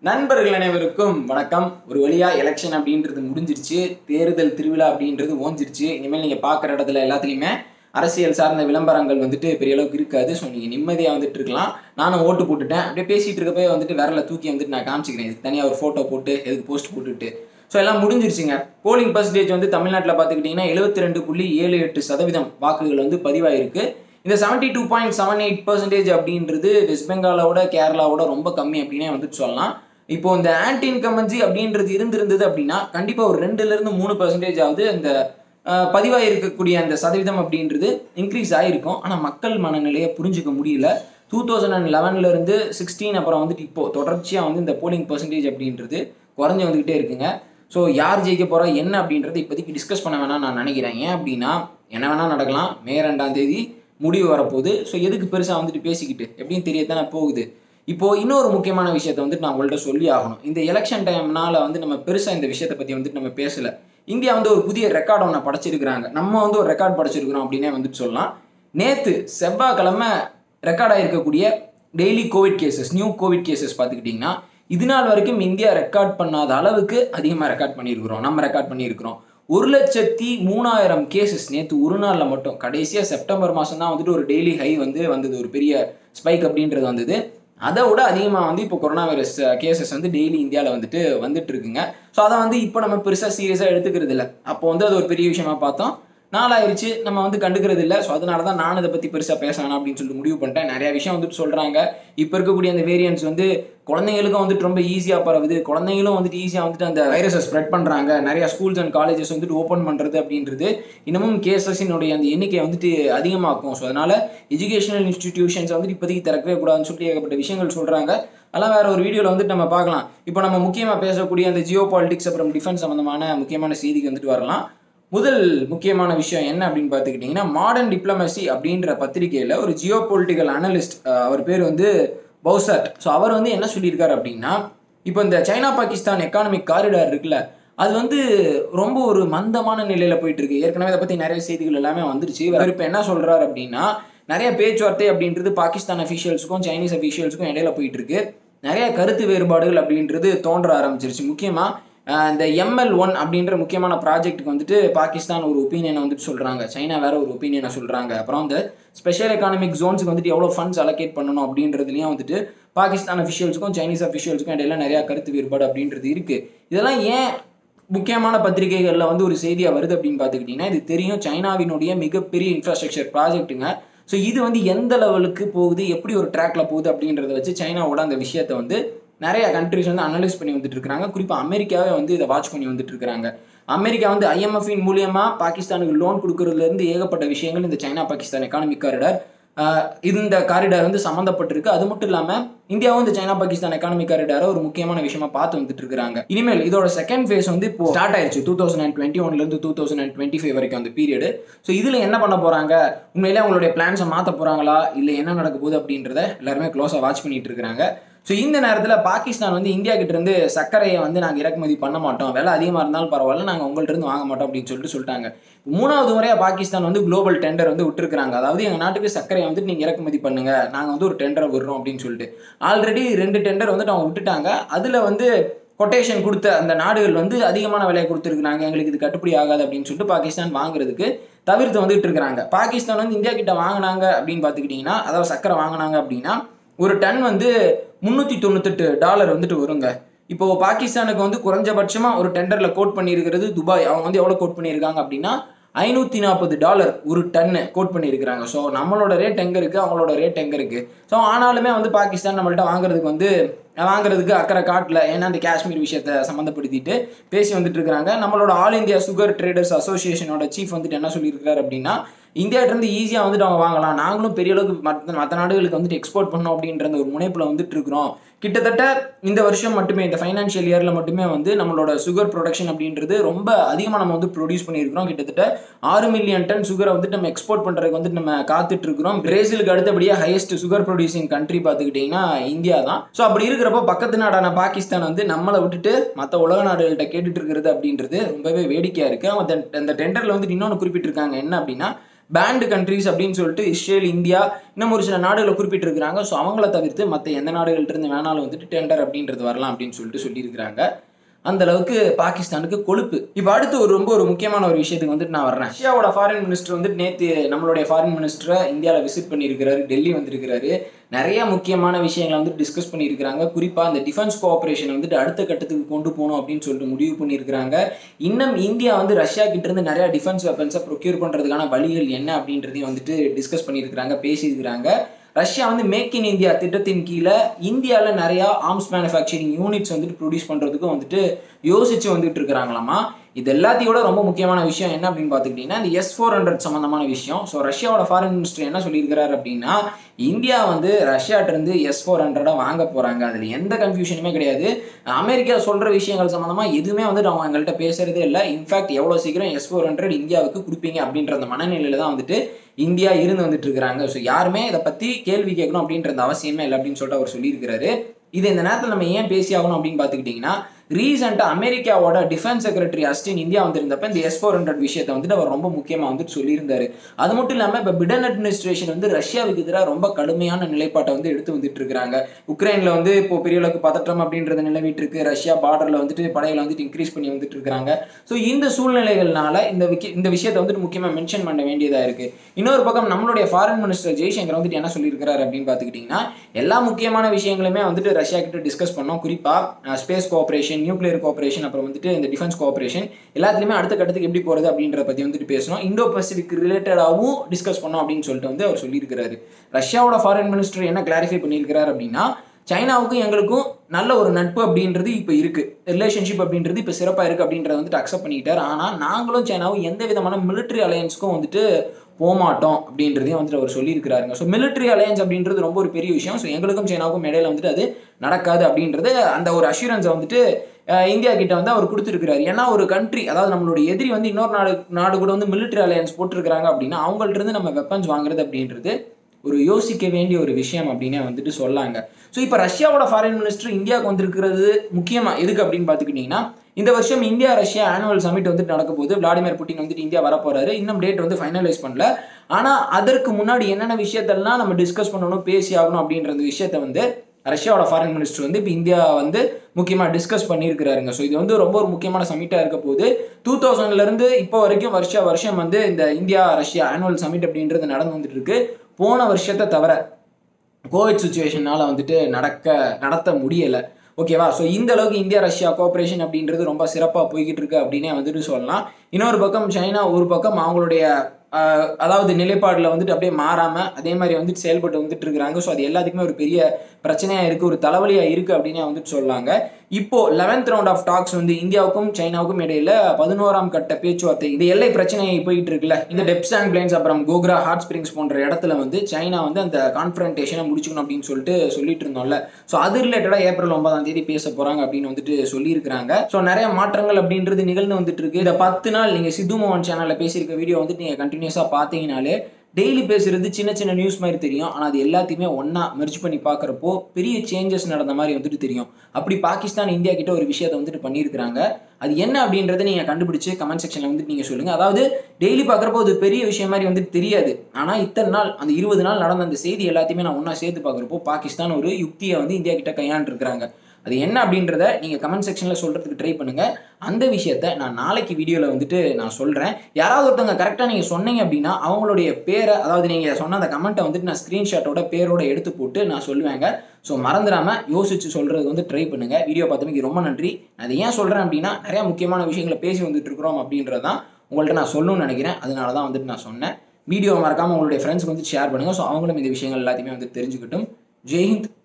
நண்பர்கள் அனைவருக்கும் வணக்கம் ஒரு வழியா எலெக்ஷன் அப்படின்றது முடிஞ்சிருச்சு தேர்தல் திருவிழா அப்படின்றது ஓஞ்சிருச்சு இனிமேல் நீங்க பார்க்குற இடத்துல எல்லாத்துலேயுமே அரசியல் சார்ந்த விளம்பரங்கள் வந்துட்டு பெரிய அளவுக்கு இருக்காது ஸோ நீங்கள் நிம்மதியாக வந்துட்டு இருக்கலாம் நானும் ஓட்டு போட்டுட்டேன் அப்படியே பேசிட்டு இருக்கப்போ வந்துட்டு விரல தூக்கி வந்துட்டு நான் காமிச்சிக்கிறேன் இதுக்கு தனியாக ஒரு ஃபோட்டோ போட்டு எதுக்கு போஸ்ட் போட்டுட்டு ஸோ எல்லாம் முடிஞ்சிருச்சுங்க போலிங் பர்சன்டேஜ் வந்து தமிழ்நாட்டில் பார்த்துக்கிட்டிங்கன்னா எழுபத்தி ரெண்டு புள்ளி ஏழு எட்டு சதவீதம் வாக்குகள் வந்து பதிவாயிருக்கு இந்த seventy two point seven eight percentage அப்படின்றது வெஸ்ட் பெங்காலோட கேரளாவோட ரொம்ப கம்மி அப்படின்னே வந்துட்டு சொல்லலாம் இப்போ இந்த ஆன்டி இன்கம்பன்சி அப்படின்றது இருந்திருந்தது அப்படின்னா கண்டிப்பாக ஒரு ரெண்டுலேருந்து மூணு பர்சன்டேஜ் ஆகுது அந்த பதிவாக இருக்கக்கூடிய அந்த சதவீதம் அப்படின்றது இன்க்ரீஸ் ஆகிருக்கும் ஆனால் மக்கள் மனநிலையை புரிஞ்சுக்க முடியல டூ தௌசண்ட் அண்ட் லெவன்லேருந்து சிக்ஸ்டீன் அப்புறம் வந்துட்டு இப்போ தொடர்ச்சியாக வந்து இந்த போலிங் பர்சன்டேஜ் அப்படின்றது குறைஞ்சி வந்துக்கிட்டே இருக்குங்க ஸோ யார் ஜெயிக்க போகிறா என்ன அப்படின்றத இப்போதைக்கு டிஸ்கஸ் பண்ண வேணாம் நான் நினைக்கிறேன் ஏன் அப்படின்னா என்ன வேணால் நடக்கலாம் மே ரெண்டாம் தேதி முடிவு வரப்போகுது ஸோ எதுக்கு பெருசாக வந்துட்டு பேசிக்கிட்டு எப்படின்னு தெரியத்தானே போகுது இப்போது இன்னொரு முக்கியமான விஷயத்தை வந்துட்டு நான் உங்கள்கிட்ட சொல்லி ஆகணும் இந்த எலெக்ஷன் டைம்னால வந்து நம்ம பெருசாக இந்த விஷயத்தை பற்றி வந்துட்டு நம்ம பேசலை இந்தியா வந்து ஒரு புதிய ரெக்கார்ட் ஒன்று படைச்சிருக்கிறாங்க நம்ம வந்து ஒரு ரெக்கார்ட் படைச்சிருக்கிறோம் அப்படின்னே வந்துட்டு சொல்லலாம் நேற்று செவ்வாய்க்கிழமை ரெக்கார்ட் ஆகிருக்கக்கூடிய daily Covid cases new Covid cases பார்த்துக்கிட்டிங்கன்னா இது நாள் வரைக்கும் இந்தியா ரெக்கார்ட் பண்ணாத அளவுக்கு அதிகமாக ரெக்கார்ட் பண்ணியிருக்கிறோம் நம்ம ரெக்கார்ட் பண்ணியிருக்கிறோம் ஒரு லட்சத்தி மூணாயிரம் கேசஸ் நேற்று ஒரு நாளில் மட்டும் கடைசியாக செப்டம்பர் மாதம் தான் வந்துட்டு ஒரு டெய்லி ஹை வந்து வந்தது ஒரு பெரிய ஸ்பைக் அப்படின்றது வந்தது அதை விட அதிகமாக வந்து இப்போ கொரோனா வைரஸ் கேசஸ் வந்து டெய்லி இந்தியாவில் வந்துட்டு வந்துட்டு இருக்குங்க ஸோ அதை வந்து இப்போ நம்ம பெருசாக சீரியஸாக எடுத்துக்கிறது இல்லை அப்போ வந்து அது ஒரு பெரிய விஷயமா பார்த்தோம் நாளாயிருச்சு நம்ம வந்து கண்டுக்கிறது இல்லை ஸோ அதனால தான் நான் இதை பற்றி பெருசாக பேசணும் அப்படின்னு சொல்லிட்டு முடிவு பண்ணிட்டேன் நிறைய விஷயம் வந்துட்டு சொல்கிறாங்க இப்போ இருக்கக்கூடிய அந்த வேரியன்ஸ் வந்து குழந்தைங்களுக்கும் வந்துட்டு ரொம்ப ஈஸியாக பரவுது குழந்தைங்களும் வந்துட்டு ஈஸியாக வந்துட்டு அந்த வைரஸை ஸ்ப்ரெட் பண்ணுறாங்க நிறைய ஸ்கூல்ஸ் அண்ட் காலேஜஸ் வந்துட்டு ஓப்பன் பண்ணுறது அப்படின்றது இன்னமும் கேசஸினுடைய அந்த எண்ணிக்கை வந்துட்டு அதிகமாக்கும் ஸோ அதனால் எஜுகேஷனல் இன்ஸ்டிடியூஷன்ஸ் வந்துட்டு இப்போதைக்கு திறக்கவே கூடாதுன்னு சொல்லிட்டு ஏகப்பட்ட விஷயங்கள் சொல்கிறாங்க அதெல்லாம் வேற ஒரு வீடியோவில் வந்துட்டு நம்ம பார்க்கலாம் இப்போ நம்ம முக்கியமாக பேசக்கூடிய அந்த ஜியோ பாலிட்டிக்ஸ் அப்புறம் டிஃபென்ஸ் சம்மந்தமான முக்கியமான செய்திக்கு வந்துட்டு வரலாம் முதல் முக்கியமான விஷயம் என்ன அப்படின்னு பார்த்துக்கிட்டிங்கன்னா மாடர்ன் டிப்ளமசி அப்படின்ற பத்திரிகையில் ஒரு ஜியோ பொலிட்டிக்கல் அனலிஸ்ட் அவர் பேர் வந்து பௌசட் ஸோ அவர் வந்து என்ன சொல்லியிருக்காரு அப்படின்னா இப்போ இந்த சைனா பாகிஸ்தான் எக்கானமிக் காரிடார் இருக்குல்ல அது வந்து ரொம்ப ஒரு மந்தமான நிலையில் போயிட்டு இருக்கு ஏற்கனவே இதை பற்றி நிறைய செய்திகள் எல்லாமே வந்துருச்சு இவர் இப்போ என்ன சொல்கிறார் அப்படின்னா நிறைய பேச்சுவார்த்தை அப்படின்றது பாகிஸ்தான் அஃபீஷியல்ஸுக்கும் சைனீஸ் அஃபீஷியல்ஸுக்கும் இடையில போயிட்டு இருக்கு நிறைய கருத்து வேறுபாடுகள் அப்படின்றது தோன்ற ஆரம்பிச்சிருச்சு முக்கியமாக இந்த எம்எல் ஒன் அப்படின்ற முக்கியமான ப்ராஜெக்ட்டுக்கு வந்துட்டு பாகிஸ்தான் ஒரு ஒப்பீனியனை வந்துட்டு சொல்கிறாங்க சைனா வேற ஒரு ஒப்பீனியனை சொல்கிறாங்க அப்புறம் இந்த ஸ்பெஷல் எக்கானமிக் ஜோன்ஸுக்கு வந்துட்டு எவ்வளோ ஃபண்ட்ஸ் அலோகேட் பண்ணணும் அப்படின்றதுலையும் வந்துட்டு பாகிஸ்தான் அஃபிஷியல்ஸுக்கும் சைனீஸ் அஃபிஷியல்ஸுக்கும் இடையில நிறையா கருத்து வேறுபாடு அப்படின்றது இருக்குது இதெல்லாம் ஏன் முக்கியமான பத்திரிகைகளில் வந்து ஒரு செய்தியாக வருது அப்படின்னு பார்த்துக்கிட்டிங்கன்னா இது தெரியும் சைனாவினுடைய மிகப்பெரிய இன்ஃப்ராஸ்ட்ரக்சர் ப்ராஜெக்ட்டுங்க ஸோ இது வந்து எந்த லெவலுக்கு போகுது எப்படி ஒரு ட்ராக்ல போகுது அப்படின்றத வச்சு சைனாவோட அந்த விஷயத்தை வந்து நிறைய கண்ட்ரிஸ் வந்து அனலைஸ் பண்ணி வந்துட்டு இருக்காங்க குறிப்பாக அமெரிக்காவே வந்து இதை வாட்ச் பண்ணி வந்துட்டு இருக்காங்க அமெரிக்கா வந்து ஐஎம்எஃபின் மூலியமாக பாகிஸ்தானுக்கு லோன் கொடுக்கறதுலேருந்து ஏகப்பட்ட விஷயங்கள் இந்த சைனா பாகிஸ்தான் எக்கானமிக் காரிடார் இந்த காரிடார் வந்து சம்மந்தப்பட்டிருக்கு அது மட்டும் இல்லாமல் இந்தியாவும் இந்த சைனா பாகிஸ்தான் எக்கானமிக் காரிடாரை ஒரு முக்கியமான விஷயமா பார்த்து வந்துட்டு இருக்காங்க இனிமேல் இதோட செகண்ட் ஃபேஸ் வந்து இப்போ ஸ்டார்ட் ஆயிடுச்சு டூ தௌசண்ட் அண்ட் டுவெண்ட்டி ஒன்லேருந்து two thousand and twenty five வரைக்கும் அந்த பீரியடு ஸோ இதில் என்ன பண்ண போகிறாங்க உண்மையிலே அவங்களுடைய பிளான்ஸை மாற்ற போகிறாங்களா இல்லை என்ன நடக்க போகுது அப்படின்றத எல்லாருமே க்ளோஸாக வாட்ச் பண்ணிட்டு இருக்காங்க ஸோ இந்த நேரத்தில் பாகிஸ்தான் வந்து இந்தியா கிட்ட இருந்து சர்க்கரையை வந்து நாங்கள் இறக்குமதி பண்ண மாட்டோம் விலை அதிகமாக இருந்தாலும் பரவாயில்ல நாங்கள் உங்கள்ட்ட இருந்து வாங்க மாட்டோம் அப்படின்னு சொல்லிட்டு சொல்லிட்டாங்க மூணாவது முறையாக பாகிஸ்தான் வந்து குளோபல் டெண்டர் வந்து விட்டுருக்காங்க அதாவது எங்கள் நாட்டுக்கு சர்க்கரையை வந்துட்டு நீங்கள் இறக்குமதி பண்ணுங்க நாங்கள் வந்து ஒரு டெண்டரை விடுறோம் அப்படின்னு சொல்லிட்டு ஆல்ரெடி ரெண்டு டெண்டர் வந்துட்டு அவங்க விட்டுட்டாங்க அதில் வந்து கொட்டேஷன் கொடுத்த அந்த நாடுகள் வந்து அதிகமான விலையை கொடுத்துருக்குறாங்க எங்களுக்கு இது கட்டுப்படி ஆகாது அப்படின்னு சொல்லிட்டு பாகிஸ்தான் வாங்குறதுக்கு தவிர்த்து வந்துட்டு இருக்கிறாங்க பாகிஸ்தான் வந்து இந்தியா கிட்ட வாங்கினாங்க அப்படின்னு பார்த்துக்கிட்டிங்கன்னா அதாவது சர்க்கரை வாங்கினாங்க அப்படின்னா ஒரு டன் வந்து முந்நூற்றி தொண்ணூத்தெட்டு டாலர் வந்துட்டு வருங்க இப்போ பாகிஸ்தானுக்கு வந்து குறைஞ்சபட்சமாக ஒரு டெண்டரில் கோட் பண்ணியிருக்கிறது துபாய் அவங்க வந்து எவ்வளோ கோட் பண்ணியிருக்காங்க அப்படின்னா ஐநூற்றி நாற்பது டாலர் ஒரு டன்னு கோட் பண்ணியிருக்கிறாங்க ஸோ நம்மளோட ரேட் எங்கே இருக்குது அவங்களோட ரேட் எங்கே இருக்குது ஸோ ஆனாலுமே வந்து பாகிஸ்தான் நம்மள்ட்ட வாங்குறதுக்கு வந்து வாங்குறதுக்கு அக்கறை காட்டில் ஏன்னா அந்த காஷ்மீர் விஷயத்தை சம்மந்தப்படுத்திட்டு பேசி வந்துட்டு இருக்கிறாங்க நம்மளோட ஆல் இந்தியா சுகர் ட்ரேடர்ஸ் அசோசியேஷனோட சீஃப் வந்துட்டு என்ன சொல்லியிருக்காரு அப்படின்னா இந்தியாட்டிருந்து ஈஸியாக வந்துட்டு அவங்க வாங்கலாம் நாங்களும் பெரிய அளவுக்கு மற்ற மற்ற நாடுகளுக்கு வந்துட்டு எக்ஸ்போர்ட் பண்ணோம் அப்படின்ற ஒரு முனைப்பில் வந்துட்டு இருக்கிறோம் கிட்டத்தட்ட இந்த வருஷம் மட்டுமே இந்த ஃபைனான்ஷியல் இயரில் மட்டுமே வந்து நம்மளோட சுகர் ப்ரொடக்ஷன் அப்படின்றது ரொம்ப அதிகமாக நம்ம வந்து ப்ரொடியூஸ் பண்ணியிருக்கிறோம் கிட்டத்தட்ட ஆறு மில்லியன் டன் சுகரை வந்துட்டு நம்ம எக்ஸ்போர்ட் பண்ணுறதுக்கு வந்துட்டு நம்ம காத்துட்டு இருக்கிறோம் பிரேசிலுக்கு அடுத்தபடியாக ஹையஸ்ட் சுகர் ப்ரொடியூசிங் கண்ட்ரி பார்த்துக்கிட்டிங்கன்னா இந்தியா தான் ஸோ அப்படி இருக்கிறப்போ பக்கத்து நாடான பாகிஸ்தான் வந்து நம்மளை விட்டுட்டு மற்ற உலக நாடுகள்கிட்ட கேட்டுட்டு இருக்கிறது அப்படின்றது ரொம்பவே வேடிக்கையாக இருக்குது அவங்க அந்த டெண்டரில் வந்துட்டு இன்னொன்று குறிப்பிட்டிருக்காங்க என்ன அப்படின்னா பேண்டு கண்ட்ரீஸ் அப்படின்னு சொல்லிட்டு இஸ்ரேல் இந்தியா இன்னும் ஒரு சில நாடுகளை குறிப்பிட்டிருக்கிறாங்க ஸோ அவங்கள தவிர்த்து மற்ற எந்த நாடுகள்ட்ட இருந்து வேணாலும் வந்துட்டு டெண்டர் அப்படின்றது வரலாம் அப்படின்னு சொல்லிட்டு சொல்லியிருக்கிறாங்க அந்த அளவுக்கு பாகிஸ்தானுக்கு கொழுப்பு இப்போ அடுத்து ஒரு ரொம்ப ஒரு முக்கியமான ஒரு விஷயத்துக்கு வந்துட்டு நான் வர்றேன் ரஷ்யாவோட ஃபாரின் மினிஸ்டர் வந்துட்டு நேற்று நம்மளுடைய ஃபாரின் மினிஸ்டரை இந்தியாவில் விசிட் பண்ணியிருக்கிறாரு டெல்லி வந்திருக்கிறாரு நிறைய முக்கியமான விஷயங்களை வந்து டிஸ்கஸ் பண்ணியிருக்கிறாங்க குறிப்பாக அந்த டிஃபென்ஸ் கோஆப்ரேஷன் வந்துட்டு அடுத்த கட்டத்துக்கு கொண்டு போகணும் அப்படின்னு சொல்லிட்டு முடிவு பண்ணியிருக்கிறாங்க இன்னும் இந்தியா வந்து ரஷ்யா கிட்ட இருந்து நிறைய டிஃபென்ஸ் வெப்பன்ஸை ப்ரொக்யூர் பண்ணுறதுக்கான வழிகள் என்ன அப்படின்றதையும் வந்துட்டு டிஸ்கஸ் பண்ணியிருக்கிறாங்க பேசியிருக்கிறாங்க ரஷ்யா வந்து மேக் இன் இந்தியா திட்டத்தின் கீழே இந்தியாவில் நிறையா ஆர்ம்ஸ் மேனுஃபேக்சரிங் யூனிட்ஸ் வந்துட்டு ப்ரொடியூஸ் பண்ணுறதுக்கும் வந்துட்டு யோசிச்சு வந்துட்டு இருக்கிறாங்களாமா இது எல்லாத்தையோட ரொம்ப முக்கியமான விஷயம் என்ன அப்படின்னு பார்த்துக்கிட்டிங்கன்னா இந்த எஸ் ஃபோர் ஹண்ட்ரட் சம்மந்தமான விஷயம் ஸோ ரஷ்யாவோட ஃபாரின் மினிஸ்டர் என்ன சொல்லியிருக்கிறாரு அப்படின்னா இந்தியா வந்து ரஷ்யாட்ட இருந்து எஸ் ஃபோர் ஹண்ட்ரடை வாங்க போகிறாங்க அதில் எந்த கன்ஃபியூஷனுமே கிடையாது அமெரிக்கா சொல்கிற விஷயங்கள் சம்மந்தமாக எதுவுமே வந்துட்டு அவங்க எங்கள்கிட்ட பேசுறதே இல்லை இன்ஃபேக்ட் எவ்வளோ சீக்கிரம் எஸ் ஃபோர் ஹண்ட்ரட் இந்தியாவுக்கு கொடுப்பீங்க அப்படின்ற அந்த மனநிலையில் தான் வந்துட்டு இந்தியா இருந்து வந்துட்டு இருக்கிறாங்க ஸோ யாருமே இதை பற்றி கேள்வி கேட்கணும் அப்படின்ற அந்த அவசியமே இல்லை அப்படின்னு சொல்லிட்டு அவர் சொல்லியிருக்கிறாரு இது இந்த நேரத்தில் நம்ம ஏன் பேசி ஆகணும் அப்படின்னு பார்த்துக்கிட்டிங்கன்னா ரீசெண்டாக அமெரிக்காவோட டிஃபென்ஸ் செக்ரட்டரி அஸ்டின் இந்தியா வந்திருந்தப்ப இந்த எஸ் ஃபோர் ஹண்ட்ரட் விஷயத்தை வந்துட்டு அவர் ரொம்ப முக்கியமாக வந்துட்டு சொல்லியிருந்தாரு அது மட்டும் இல்லாமல் இப்போ பிடன் அட்மினிஸ்ட்ரேஷன் வந்து ரஷ்யாவுக்கு எதிராக ரொம்ப கடுமையான நிலைப்பாட்டை வந்து எடுத்து வந்துட்டு இருக்கிறாங்க உக்ரைனில் வந்து இப்போ பெரிய அளவுக்கு பதற்றம் அப்படின்றது நிலவிட்டு இருக்கு ரஷ்யா பார்டரில் வந்துட்டு படைகளை வந்துட்டு இன்க்ரீஸ் பண்ணி வந்துட்டு இருக்காங்க ஸோ இந்த சூழ்நிலைகள்னால இந்த விக்கி- இந்த விஷயத்தை வந்துட்டு முக்கியமாக மென்ஷன் பண்ண வேண்டியதாக இருக்கு இன்னொரு பக்கம் நம்மளுடைய ஃபாரின் மினிஸ்டர் ஜெய்சங்கர் வந்துட்டு என்ன சொல்லியிருக்கிறாரு அப்படின்னு பார்த்துக்கிட்டிங்கன்னா எல்லா முக்கியமான விஷயங்களுமே வந்துட்டு ரஷ்யா கிட்ட டிஸ்கஸ் பண்ணோம் குறிப்பாக ஸ்பேஸ் கோஆப்ரேஷன் நியூக்ளியர் கோஆப்ரேஷன் அப்புறம் வந்துட்டு இந்த டிஃபென்ஸ் கோஆப்ரேஷன் எல்லாத்துலேயுமே அடுத்த கட்டத்துக்கு எப்படி போகிறது அப்படின்றத பற்றி வந்துட்டு பேசணும் இந்தோ பசிபிக் ரிலேட்டடாகவும் டிஸ்கஸ் பண்ணோம் அப்படின்னு சொல்லிட்டு வந்து அவர் சொல்லியிருக்கிறாரு ரஷ்யாவோட ஃபாரின் மினிஸ்டர் என்ன கிளாரிஃபை பண்ணியிருக்கிறார் அப்படின்னா சைனாவுக்கும் எங்களுக்கும் நல்ல ஒரு நட்பு அப்படின்றது இப்போ இருக்கு ரிலேஷன்ஷிப் அப்படின்றது இப்போ சிறப்பாக இருக்கு அப்படின்றத வந்துட்டு அக்செப்ட் பண்ணிக்கிட்டார் ஆனால் நாங்களும் சைனாவும் எந்த விதமான மிலிட்ரி அலையன்ஸ்க்கும் வந்துட்டு போமாட்டோம் அப்படின்றதையும் வந்துட்டு அவர் சொல்லியிருக்கிறாருங்க ஸோ மிலிட்ரி அலையன்ஸ் அப்படின்றது ரொம்ப ஒரு பெரிய விஷயம் ஸோ எங்களுக்கும் சைனாவுக்கும் இடையில வந்துட்டு அது நடக்காது அப்படின்றது அந்த ஒரு அஷூரன்ஸை வந்துட்டு அஹ், இந்தியா கிட்ட வந்து அவர் கொடுத்துருக்கிறாரு ஏன்னா ஒரு கண்ட்ரி அதாவது நம்மளுடைய எதிரி வந்து இன்னொரு நாடு நாடு கூட வந்து மிலிட்ரி அலையன்ஸ் போட்டிருக்கிறாங்க அப்படின்னா அவங்கள்ட்ட இருந்து நம்ம வெப்பன்ஸ் வாங்குறது அப்படின்றது ஒரு யோசிக்க வேண்டிய ஒரு விஷயம் அப்படின்னே வந்துட்டு சொல்லாங்க ஸோ இப்போ ரஷ்யாவோட ஃபாரின் மினிஸ்டர் இந்தியாவுக்கு வந்திருக்கிறது முக்கியமாக எதுக்கு அப்படின்னு பார்த்துக்கிட்டிங்கன்னா இந்த வருஷம் இந்தியா ரஷ்யா ஆனுவல் சமிட் வந்துட்டு நடக்க போகுது விளாடிமிர் புட்டின் வந்துட்டு இந்தியா வரப்போறாரு இன்னும் டேட் வந்து ஃபைனலைஸ் பண்ணல ஆனால் அதற்கு முன்னாடி என்னென்ன விஷயத்தெல்லாம் நம்ம டிஸ்கஸ் பண்ணணும் பேசி ஆகணும் அப்படின்ற அந்த விஷயத்த வந்து ரஷ்யாவோட ஃபாரின் மினிஸ்டர் வந்து இப்போ இந்தியா வந்து முக்கியமாக டிஸ்கஸ் பண்ணியிருக்கிறாருங்க ஸோ இது வந்து ரொம்ப ஒரு முக்கியமான சமிட்டாக இருக்க போகுது டூ தௌசண்ட்லேருந்து இப்போ வரைக்கும் வருஷ வருஷம் வந்து இந்த இந்தியா ரஷ்யா ஆனுவல் சமிட் அப்படின்றது நடந்து வந்துட்டு இருக்கு போன வருஷத்தை தவிர கோவிட் சுச்சுவேஷனால வந்துட்டு நடக்க நடத்த முடியலை ஓகேவா ஸோ இந்த அளவுக்கு இந்தியா ரஷ்யா கோஆப்ரேஷன் அப்படின்றது ரொம்ப சிறப்பாக போய்கிட்டு இருக்கு அப்படின்னே வந்துட்டு சொல்லலாம் இன்னொரு பக்கம் சைனா ஒரு பக்கம் அவங்களுடைய ஆஹ், அதாவது நிலைப்பாடில் வந்துட்டு அப்படியே மாறாமல் அதே மாதிரி வந்துட்டு செயல்பட்டு வந்துட்டு இருக்கிறாங்க ஸோ அது எல்லாத்துக்குமே ஒரு பெரிய பிரச்சனையாக இருக்குது ஒரு தலைவலியாக இருக்குது அப்படின்னே வந்துட்டு சொல்லாங்க இப்போ லெவன்த் ரவுண்ட் ஆஃப் டாக்ஸ் வந்து இந்தியாவுக்கும் சைனாவுக்கும் இடையில பதினோராம் கட்ட பேச்சுவார்த்தை இந்த எல்லை பிரச்சனை போயிட்டு இருக்குல்ல இந்த டெப்சாங் பிளைன்ஸ் அப்புறம் கோக்ரா ஹாட் ஸ்பிரிங்ஸ் போன்ற இடத்துல வந்து சைனா வந்து அந்த கான்ஃபரன்டேஷனை முடிச்சுக்கணும் அப்படின்னு சொல்லிட்டு சொல்லிட்டு இருந்தோம்ல ஸோ அது ரிலேட்டடாக ஏப்ரல் ஒன்பதாம் தேதி பேச போறாங்க அப்படின்னு வந்துட்டு சொல்லியிருக்கிறாங்க ஸோ நிறைய மாற்றங்கள் அப்படின்றது நிகழ்ந்து வந்துட்டு இருக்கு இந்த பத்து நாள் நீங்க சித்து மோகன் சேனல்ல பேசியிருக்க வீடியோ வந்துட்டு நீங்க கண்டினியூஸா பார்த்தீங்கனாலே டெய்லி பேசுறது சின்ன சின்ன நியூஸ் மாதிரி தெரியும் ஆனால் அது எல்லாத்தையுமே ஒன்றா மெர்ஜ் பண்ணி பார்க்குறப்போ பெரிய சேஞ்சஸ் நடந்த மாதிரி வந்துட்டு தெரியும் அப்படி பாகிஸ்தான் இந்தியா கிட்ட ஒரு விஷயத்தை வந்துட்டு பண்ணியிருக்கிறாங்க அது என்ன அப்படின்றத நீங்கள் கண்டுபிடிச்சு கமெண்ட் செக்ஷனில் வந்துட்டு நீங்கள் சொல்லுங்கள் அதாவது டெய்லி பார்க்குறப்போ அது பெரிய விஷயம் மாதிரி வந்துட்டு தெரியாது ஆனால் இத்தனை நாள் அந்த இருபது நாள் நடந்த அந்த செய்தி எல்லாத்தையுமே நான் ஒன்றா சேர்த்து பார்க்குறப்போ பாகிஸ்தான் ஒரு யுக்தியை வந்து இந்தியா கிட்ட கையாண்டுருக்கிறாங்க அது என்ன அப்படின்றத நீங்கள் கமெண்ட் செக்ஷனில் சொல்கிறதுக்கு ட்ரை பண்ணுங்கள் அந்த விஷயத்த நான் நாளைக்கு வீடியோவில் வந்துட்டு நான் சொல்கிறேன் யாராவது ஒருத்தவங்க கரெக்டாக நீங்கள் சொன்னீங்க அப்படின்னா அவங்களுடைய பேரை அதாவது நீங்கள் சொன்ன அந்த கமெண்ட்டை வந்துட்டு நான் ஸ்க்ரீன்ஷாட்டோட பேரோட எடுத்து போட்டு நான் சொல்லுவேங்க ஸோ மறந்துடாமல் யோசிச்சு சொல்கிறது வந்து ட்ரை பண்ணுங்கள் வீடியோ பார்த்தமைக்கு ரொம்ப நன்றி நான் அதை ஏன் சொல்கிறேன் அப்படின்னா நிறையா முக்கியமான விஷயங்களை பேசி வந்துட்டு இருக்கிறோம் அப்படின்றது தான் உங்கள்கிட்ட நான் சொல்லணும்னு நினைக்கிறேன் அதனால தான் வந்துட்டு நான் சொன்னேன் வீடியோ மறக்காமல் உங்களுடைய ஃப்ரெண்ட்ஸ்க்கு வந்து ஷேர் பண்ணுங்கள் ஸோ அவங்களும் இந்த விஷயங்கள் எல்லாத்தையுமே வந்து தெரிஞ்சுக்கிட்டும் ஜெய்ஹிந்த்